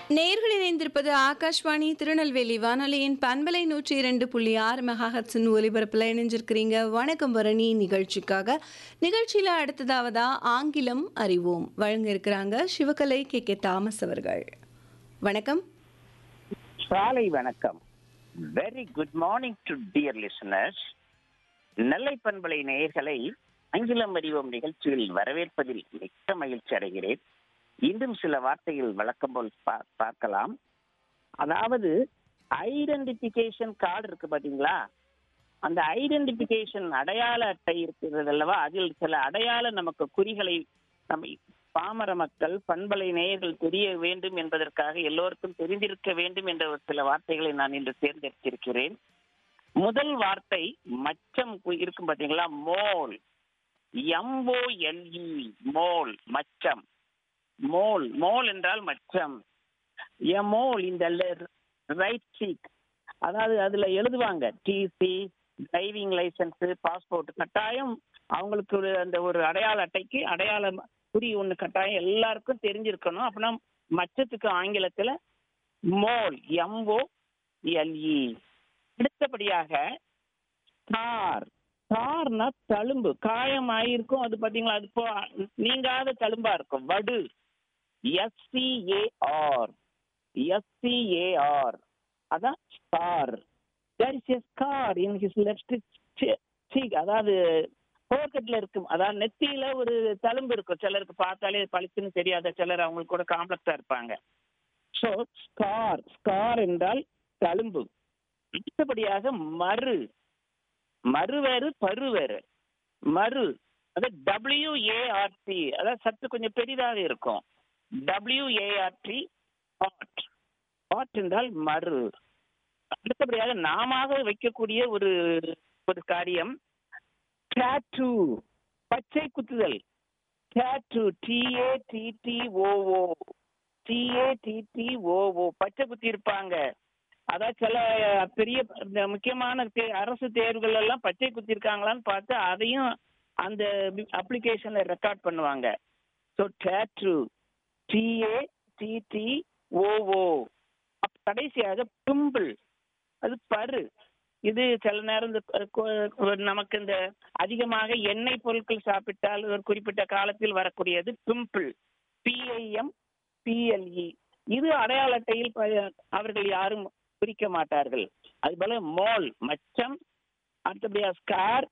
நேர்கள் இணைந்திருப்பது ஆகாஷ்வாணி திருநெல்வேலி வானொலியின் பண்பலை நூற்றி இரண்டு புள்ளி ஆறு மெகாஹட்ஸின் ஒலிபரப்பில் இணைஞ்சிருக்கிறீங்க வணக்கம் பரணி நிகழ்ச்சிக்காக நிகழ்ச்சியில் அடுத்ததாவதா ஆங்கிலம் அறிவோம் வழங்க இருக்கிறாங்க சிவகலை கே கே தாமஸ் அவர்கள் வணக்கம் காலை வணக்கம் very good morning to dear listeners Nellai பண்பலை நேயர்களை ஆங்கிலம் அறிவோம் நிகழ்ச்சியில் வரவேற்பதில் மிக்க மகிழ்ச்சி அடைகிறேன் இன்னும் சில வார்த்தைகள் வழக்கம் போல் பா- பார்க்கலாம் அதாவது ஐடென்டிபிகேஷன் கார்டு இருக்கு பாத்தீங்களா அந்த ஐடென்டிபிகேஷன் அடையாள அட்டை இருக்கிறது அல்லவா அதில் சில அடையாள நமக்கு குறிகளை நம்ம பாமர மக்கள் பண்பலை நேயர்கள் தெரிய வேண்டும் என்பதற்காக எல்லோருக்கும் தெரிந்திருக்க வேண்டும் என்ற ஒரு சில வார்த்தைகளை நான் இன்று தேர்ந்தெடுத்திருக்கிறேன் முதல் வார்த்தை மச்சம் கு- இருக்கும் பாத்தீங்களா மோல் எம்ஓஎல்இ மோல் மச்சம் மோல் மோல் என்றால் மச்சம் எ மோல் இந்த ரைட் சீக் அதாவது அதுல எழுதுவாங்க டிசி டிரைவிங் லைசன்ஸ் பாஸ்போர்ட் கட்டாயம் அவங்களுக்கு ஒரு அந்த ஒரு அடையாள அட்டைக்கு அடையாள குறி ஒண்ணு கட்டாயம் எல்லாருக்கும் தெரிஞ்சிருக்கணும் அப்படின்னா மச்சத்துக்கு ஆங்கிலத்துல மோல் எம்ஓ எல்இ அடுத்தபடியாக தார் தார்னா தழும்பு காயம் ஆயிருக்கும் அது பாத்தீங்களா அது போ நீங்காத தழும்பா இருக்கும் வடு எஸ்சிஏஆர் எஸ்சிஏஆர் அதான் scar there is a scar in his left cheek அதாவது போக்கெட்ல இருக்கும் அதாவது நெத்தியில ஒரு தழும்பு இருக்கும் சிலருக்கு பார்த்தாலே பளிச்சுன்னு தெரியாத சிலர் அவங்களுக்கு கூட காம்ப்ளெக்ஸா இருப்பாங்க ஸோ ஸ்கார் ஸ்கார் என்றால் தழும்பு அடுத்தபடியாக மறு மறு வேறு பரு வேறு மறு அது டபிள்யூஏஆர்டி அதாவது சற்று கொஞ்சம் பெரிதாக இருக்கும் டபிள்யூஏஆர்டி ஆட் ஆட் என்றால் மறு அடுத்தபடியாக நாம வைக்கக்கூடிய ஒரு ஒரு காரியம் டேட்டு பச்சை குத்துதல் tattoo T A T T O O T A T T O O பச்சை குத்தி இருப்பாங்க அதான் சில பெரிய இந்த முக்கியமான தே- அரசு தேர்வுகள் எல்லாம் பச்சை குத்தி இருக்காங்களான்னு பார்த்து அதையும் அந்த அப்ளிகேஷன்ல ரெக்கார்ட் பண்ணுவாங்க so tattoo T A T T O O கடைசியாக பிம்பிள் அது பரு இது சில நேரம் இந்த கு- கு- நமக்கு இந்த அதிகமாக எண்ணெய் பொருட்கள் சாப்பிட்டால் ஒரு குறிப்பிட்ட காலத்தில் வரக்கூடியது பிம்பிள் பிஐஎம் பிஎல்இ இது அடையாள அட்டையில் ப- அவர்கள் யாரும் குறிக்க மாட்டார்கள் அதுபோல மோல் மச்சம் அடுத்தபடியா ஸ்கார்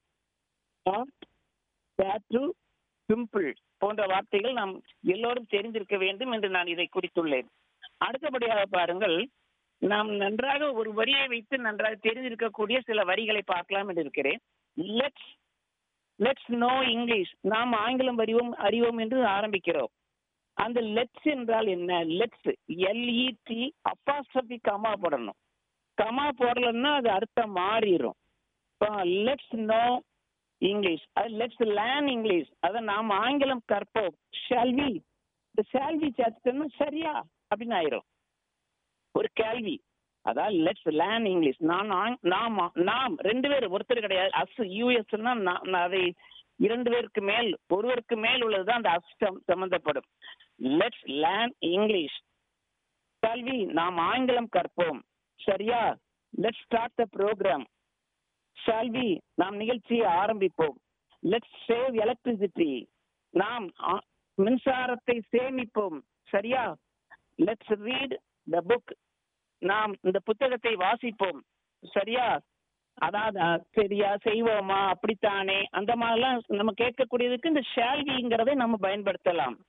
டேட்டு பிம்பிள் போன்ற வார்த்தைகள் நாம் எல்லோரும் தெரிந்திருக்க வேண்டும் என்று நான் இதை குறித்துள்ளேன் அடுத்தபடியாக பாருங்கள் நாம் நன்றாக ஒரு வரியை வைத்து நன்றாக தெரிந்திருக்கக்கூடிய சில வரிகளை பார்க்கலாம் என்று இருக்கிறேன் லெட்ஸ் லெட்ஸ் நோ இங்கிலீஷ் நாம் ஆங்கிலம் அறிவோம் அறிவோம் என்று ஆரம்பிக்கிறோம் அந்த லெட்ஸ் என்றால் என்ன லெட்ஸ் எல்இடி அப்பாஸ்ட்ரபி கமா போடணும் கமா போடலன்னா அது அர்த்தம் மாறிடும் இப்போ லெட்ஸ் நோ இங்கிலீஷ் அது லெட்ஸ் லேர்ன் இங்கிலீஷ் அதை நாம் ஆங்கிலம் கற்போம் ஷால்வி இந்த ஷால்வி சேர்த்துட்டோம்னா சரியா அப்படின்னு ஆயிரும் ஒரு கேள்வி அதாவது லெட்ஸ் லேர்ன் இங்கிலீஷ் நான் ஆங்- நாம் நாம் ரெண்டு பேர் ஒருத்தர் கிடையாது அஸ் யூஎஸ்னா அதை இரண்டு பேருக்கு மேல் ஒருவருக்கு மேல் உள்ளதுதான் அந்த அஸ் சம்- சம்பந்தப்படும் லெட்ஸ் லேர்ன் இங்கிலீஷ் கல்வி நாம் ஆங்கிலம் கற்போம் சரியா let's start the program shall we நாம் நிகழ்ச்சியை ஆரம்பிப்போம் லெட்ஸ் சேவ் எலக்ட்ரிசிட்டி நாம் ஆ- மின்சாரத்தை சேமிப்போம் சரியா லெட்ஸ் ரீட் த புக் நாம் இந்த புத்தகத்தை வாசிப்போம் சரியா அதாவது அஹ், சரியா செய்வோமா அப்படித்தானே அந்த மாதிரிலாம் நம்ம கேட்கக்கூடியதுக்கு இந்த ஷால்விங்கிறதை நம்ம பயன்படுத்தலாம்